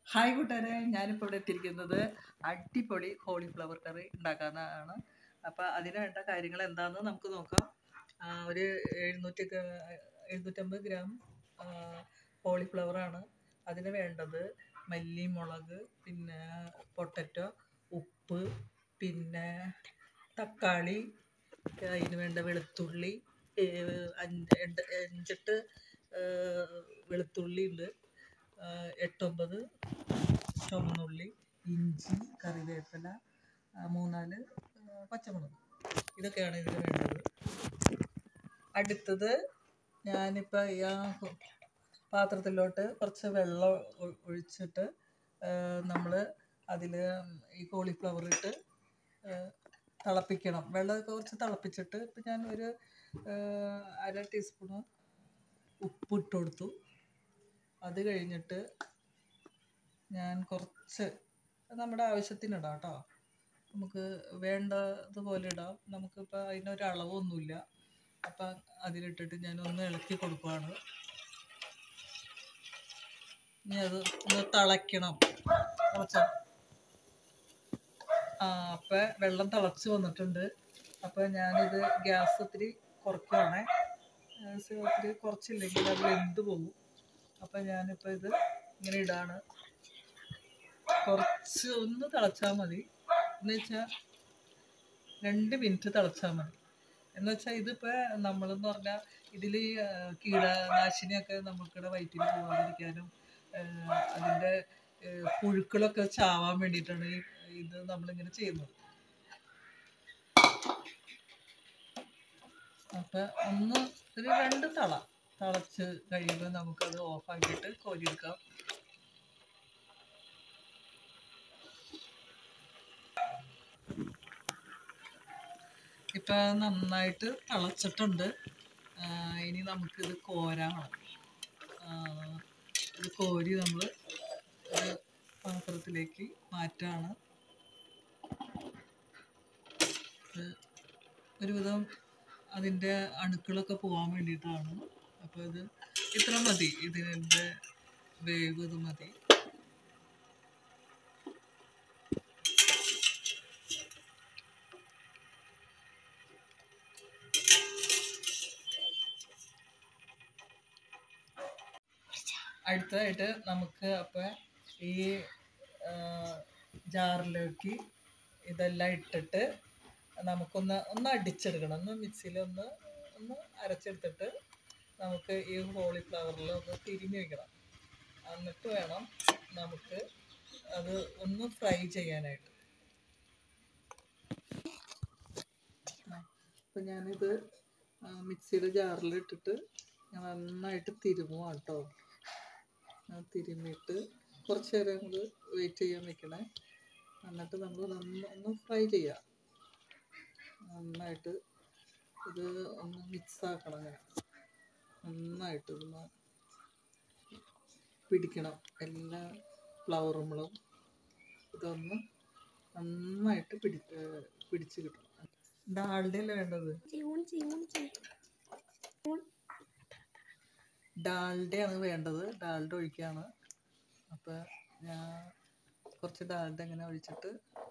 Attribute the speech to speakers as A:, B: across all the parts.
A: Hi കൂട്ടുകാരെ ഞാനിപ്പോൾ ഇവിടെ എത്തിയിരിക്കുന്നത് അടിപൊളി കോളിഫ്ലവർ കറി ഉണ്ടാക്കാനാണ് അപ്പോൾ അതിന് വേണ്ട കാര്യങ്ങൾ എന്താണെന്ന് നമുക്ക് നോക്കാം ആ, ഒരു എഴുന്നൂറ്റി എഴുന്നൂറ്റമ്പത് ഗ്രാം കോളിഫ്ലവർ ആണ് അതിന് വേണ്ടത് മല്ലി മുളക് പിന്നെ പൊട്ടറ്റോ ഉപ്പ് പിന്നെ തക്കാളി അതിന് വേണ്ട വെളുത്തുള്ളി ഏഹ് അഞ്ച് എട്ട് അഞ്ചെട്ട് ഏഹ് വെളുത്തുള്ളി ഉണ്ട് ആഹ് എട്ടൊമ്പത് ചുവന്നുള്ളി ഇഞ്ചി കറിവേപ്പില ആ, മൂന്നാല് ആ, പച്ചമുളക് ഇതൊക്കെയാണ് ഇതിന് വേണ്ടത് അടുത്തത് ഞാനിപ്പോൾ ഈ ആ പാത്രത്തിലോട്ട് കുറച്ച് വെള്ളം ഒ- ഒഴിച്ചിട്ട് നമ്മൾ അതിൽ ഈ കോളിഫ്ലവർ ഇട്ട് ആ, തിളപ്പിക്കണം വെള്ളമൊക്കെ കുറച്ച് തിളപ്പിച്ചിട്ട് ഇപ്പം ഞാൻ ഒരു ആ, അര ടീസ്പൂണ് ഉപ്പ് ഇട്ട് കൊടുത്തു അത് കഴിഞ്ഞിട്ട് ഞാൻ കുറച്ച് നമ്മുടെ ആവശ്യത്തിന് ഇടാം കേട്ടോ നമുക്ക് വേണ്ടതുപോലെ ഇടാം നമുക്കിപ്പോൾ അതിനൊരു അളവൊന്നുമില്ല അപ്പം അതിലിട്ടിട്ട് ഞാൻ ഒന്ന് ഇളക്കി കൊടുക്കുവാണ് ഇനി അത് ഒന്ന് തിളയ്ക്കണം കുറച്ച് ആ അപ്പം വെള്ളം തിളച്ച് വന്നിട്ടുണ്ട് അപ്പം ഞാനിത് ഗ്യാസ് ഒത്തിരി കുറയ്ക്കുവാണേ ഗ്യാസ് ഒത്തിരി കുറച്ചില്ലെങ്കിൽ അത് വെന്ത് പോകും അപ്പം ഞാനിപ്പോൾ ഇത് ഇങ്ങനെ ഇടാണ് കുറച്ച് ഒന്ന് തിളച്ചാൽ മതി എന്ന് വെച്ചാൽ രണ്ട് മിനിറ്റ് തിളച്ചാൽ മതി എന്ന് വെച്ചാൽ ഇതിപ്പോൾ നമ്മളെന്ന് പറഞ്ഞാൽ ഇതിൽ കീടനാശിനിയൊക്കെ നമുക്കിടെ വയറ്റിൽ പോകാതിരിക്കാനും അതിൻ്റെ പുഴുക്കളൊക്കെ ചാവാൻ വേണ്ടിയിട്ടാണ് ഈ ഇത് നമ്മളിങ്ങനെ ചെയ്യുന്നത് അപ്പം ഒന്ന് ഒരു രണ്ട് തള തിളച്ച് കഴിയുമ്പോൾ നമുക്കത് ഓഫാക്കിയിട്ട് കോരിയെടുക്കാം ഇപ്പം നന്നായിട്ട് തിളച്ചിട്ടുണ്ട് ആ, ഇനി നമുക്കിത് കോരാണം ആ, ഇത് കോരി നമ്മൾ ഒരു പാത്രത്തിലേക്ക് മാറ്റാണ് ഇത് ഒരുവിധം അതിൻ്റെ അണുക്കളൊക്കെ പോകാൻ വേണ്ടിയിട്ടാണ് അപ്പോൾ ഇത് ഇത്ര മതി ഇതിൻ്റെ വേവ് ഇത് മതി അടുത്തതായിട്ട് നമുക്ക് അപ്പം ഈ ആ, ജാറിലേക്ക് ഇതെല്ലാം ഇട്ടിട്ട് നമുക്കൊന്ന് ഒന്ന് അടിച്ചെടുക്കണം ഒന്ന് മിക്സിയിൽ ഒന്ന് ഒന്ന് അരച്ചെടുത്തിട്ട് നമുക്ക് ഈ കോളിഫ്ലവറിൽ ഒന്ന് തിരിഞ്ഞു വയ്ക്കണം എന്നിട്ട് വേണം നമുക്ക് അത് ഒന്ന് ഫ്രൈ ചെയ്യാനായിട്ട് അപ്പം ഞാനിത് മിക്സിയുടെ ജാറിൽ ഇട്ടിട്ട് ഞാൻ നന്നായിട്ട് തിരുമുവാണ് കേട്ടോ ആ തിരുമ്മിയിട്ട് കുറച്ച് നേരം കൂടി വെയിറ്റ് ചെയ്യാൻ വെക്കണേ എന്നിട്ട് നമ്മൾ നന്ന ഒന്ന് ഫ്രൈ ചെയ്യാം നന്നായിട്ട് ഇത് ഒന്ന് മിക്സ് ആക്കണം അങ്ങനെ നന്നായിട്ട് ഒന്ന് പിടിക്കണം എല്ലാ ഫ്ലവറുകളും ഇതൊന്ന് നന്നായിട്ട് പിടി ഏർ പിടിച്ച് കിട്ടണം ഡാൾഡ അല്ലേ വേണ്ടത് ഡാൽഡയാണ് വേണ്ടത് ഡാൽഡ ഒഴിക്കുകയാണ് അപ്പോൾ ഞാൻ കുറച്ച് ഡാൽഡ ഇങ്ങനെ ഒഴിച്ചിട്ട്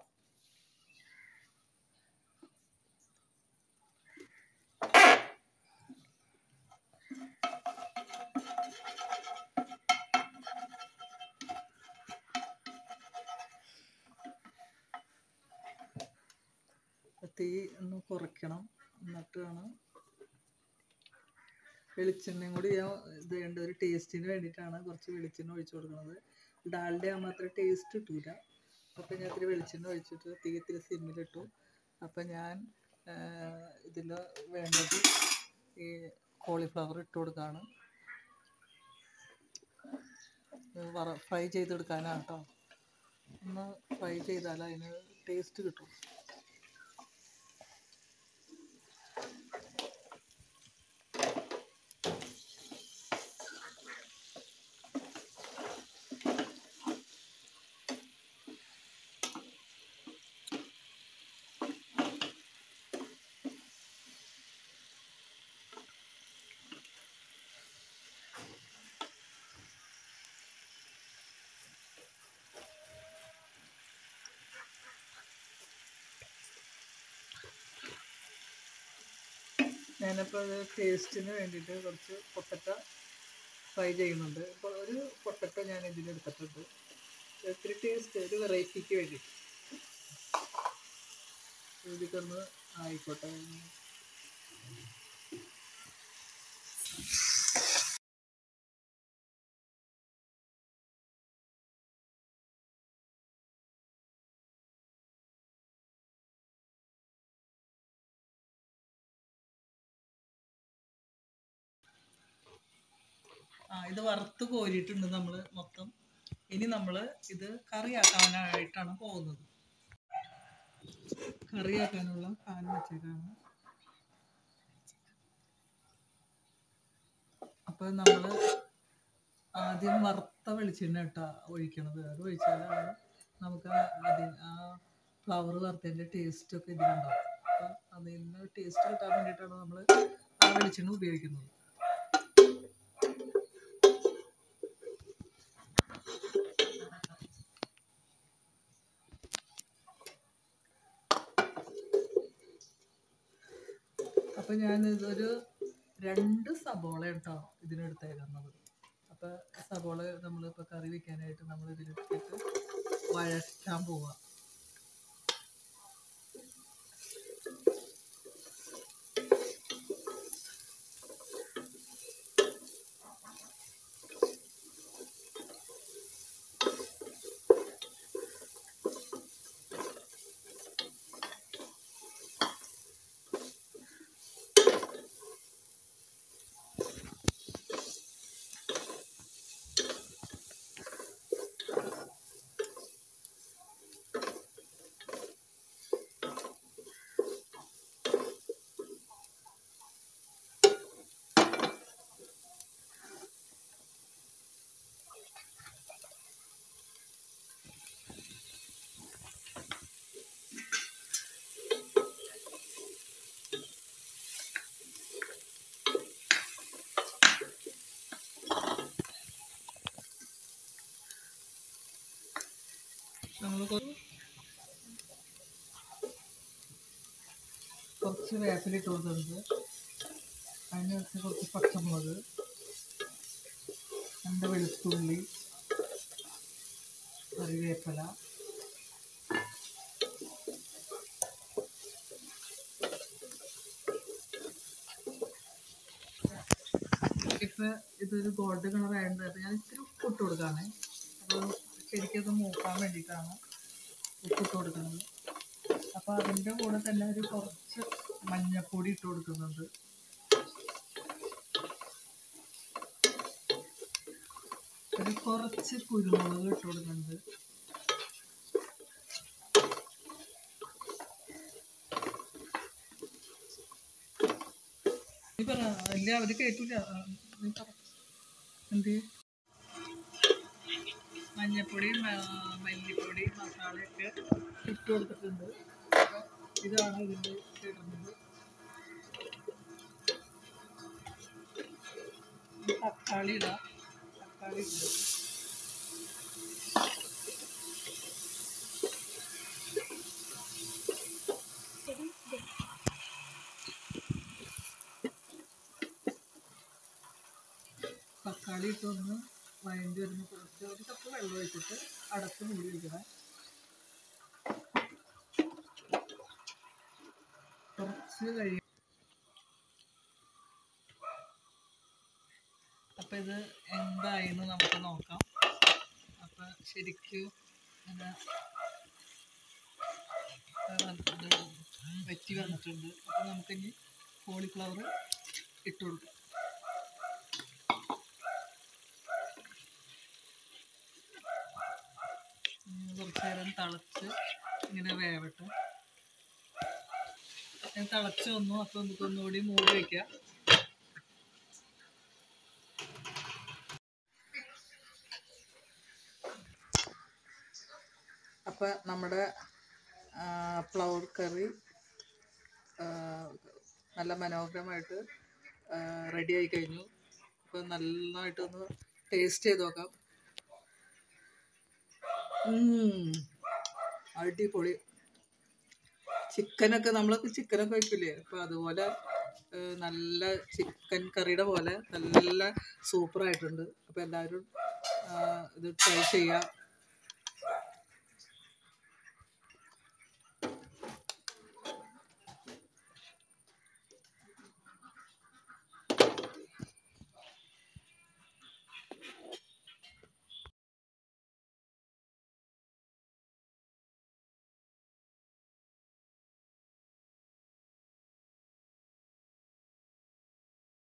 A: തീ ഒന്ന് കുറയ്ക്കണം എന്നിട്ട് വേണം വെളിച്ചെണ്ണയും കൂടി ഞാൻ ഇത് വേണ്ട ഒരു ടേസ്റ്റിന് വേണ്ടിയിട്ടാണ് കുറച്ച് വെളിച്ചെണ്ണ ഒഴിച്ചു കൊടുക്കുന്നത് ഡാൽഡ ആകുമ്പോൾ അത്ര ടേസ്റ്റ് കിട്ടൂല അപ്പം ഞാൻ ഇത്തിരി വെളിച്ചെണ്ണ ഒഴിച്ചിട്ട് തീ ഇത്തിരി സിമ്മിലിട്ടു അപ്പം ഞാൻ ഇതിൽ വേണ്ടത് ഈ കോളിഫ്ലവർ ഇട്ട് കൊടുക്കുകയാണ് ഇത് വറ ഫ്രൈ ചെയ്തെടുക്കാനാണ് കേട്ടോ ഒന്ന് ഫ്രൈ ചെയ്താൽ അതിന് ടേസ്റ്റ് കിട്ടും ഞാനിപ്പോൾ അത് ടേസ്റ്റിന് വേണ്ടിയിട്ട് കുറച്ച് പൊട്ടറ്റ ഫ്രൈ ചെയ്യുന്നുണ്ട് ഇപ്പോൾ ഒരു പൊട്ടറ്റ ഞാൻ ഇതിലെടുത്തിട്ടുണ്ട് ഇത്തിരി ടേസ്റ്റ് ഒരു വെറൈറ്റിക്ക് വേണ്ടിയിട്ട് ഇതിക്കൊന്ന് ആയിക്കോട്ടെ ആ ഇത് വറുത്ത് കോരിയിട്ടുണ്ട് നമ്മൾ മൊത്തം ഇനി നമ്മൾ ഇത് കറിയാക്കാനായിട്ടാണ് പോകുന്നത് കറിയാക്കാനുള്ള പാൻ വെച്ചേക്കാണ് അപ്പോൾ നമ്മൾ ആദ്യം വറുത്ത വെളിച്ചെണ്ണ ഇട്ടാ ഒഴിക്കണത് അത് ഒഴിച്ചാലാണ് നമുക്ക് അതിന് ആ ഫ്ലവർ വറുത്തതിൻ്റെ ടേസ്റ്റൊക്കെ ഇതിലുണ്ടാവും അപ്പം അതിന് ടേസ്റ്റ് കിട്ടാൻ വേണ്ടിയിട്ടാണ് നമ്മൾ ആ വെളിച്ചെണ്ണ ഉപയോഗിക്കുന്നത് അപ്പം ഞാൻ ഇതൊരു രണ്ട് സബോള കേട്ടോ ഇതിനെടുത്തേക്കുന്നത് അപ്പം സബോള നമ്മളിപ്പോൾ കറി വെക്കാനായിട്ട് നമ്മൾ ഇതിലിട്ടിട്ട് വഴറ്റാൻ പോവുക നമ്മൾ കുറച്ച് വേപ്പിലിട്ട് കൊടുത്തിട്ടുണ്ട് അതിന് വെച്ച് കുറച്ച് പച്ചമുളക് രണ്ട് വെളുത്തുള്ളി കറിവേപ്പില ഇപ്പം ഇതൊരു ഗോൾഡ് കളർ ആയതുകൊണ്ട് ഞാൻ ഇത്തിരി ഉപ്പ് ഇട്ട് കൊടുക്കുകയാണ് അപ്പോൾ ശരിക്കും അത് മൂക്കാൻ വേണ്ടിയിട്ടാണ് ഉപ്പിട്ട് കൊടുക്കുന്നത് അപ്പോൾ അതിൻ്റെ കൂടെ തന്നെ ഒരു കുറച്ച് മഞ്ഞപ്പൊടി ഇട്ട് കൊടുക്കുന്നുണ്ട് ഒരു കുറച്ച് കുരുമുളക് ഇട്ട് കൊടുക്കുന്നുണ്ട് നീ പറ ഇല്ല അവർ കേട്ടില്ല ആ, നീ പറ എന്ത് മഞ്ഞപ്പൊടി മ- മല്ലിപ്പൊടി മസാലയൊക്കെ ഇട്ട് കൊടുത്തിട്ടുണ്ട് അപ്പൊ ഇതാണ് ഇതിൻ്റെ ഇടുന്നത് ഇനി തക്കാളി ഇടാം തക്കാളി ഇടും തക്കാളി ഇട്ടൊന്ന് വഴണ്ടി വരുന്ന കുറച്ച് ഒരു കപ്പ് വെള്ളം ഒഴിച്ചിട്ട് അടച്ച് മൂടി വയ്ക്കണം കുറച്ച് കഴിയും അപ്പം ഇത് എന്തായിന്ന് നമുക്ക് നോക്കാം അപ്പം ശരിക്കും ഇങ്ങനെ ഇത് വറ്റി വന്നിട്ടുണ്ട് അപ്പം നമുക്കിനി കോളിഫ്ലവർ ഇട്ട് കൊടുക്കാം ഉം, കുറച്ച് നേരം തിളച്ച് ഇങ്ങനെ വേവട്ടെ ഞാൻ തിളച്ച് വന്നു അപ്പോൾ നമുക്ക് ഒന്നുകൂടി മൂടി വയ്ക്കാം അപ്പം നമ്മുടെ ഫ്ലവർ കറി നല്ല മനോഹരമായിട്ട് റെഡി ആയി കഴിഞ്ഞു അപ്പം നന്നായിട്ടൊന്ന് ടേസ്റ്റ് ചെയ്ത് നോക്കാം ഉം. അടിപൊളി ചിക്കനൊക്കെ നമ്മളൊക്കെ ചിക്കനൊക്കെ വയ്ക്കില്ലേ അപ്പോൾ അതുപോലെ ഏഹ്, നല്ല ചിക്കൻ കറിയുടെ പോലെ നല്ല സൂപ്പറായിട്ടുണ്ട് അപ്പോൾ എല്ലാവരും ആ, ഇത് ട്രൈ ചെയ്യുക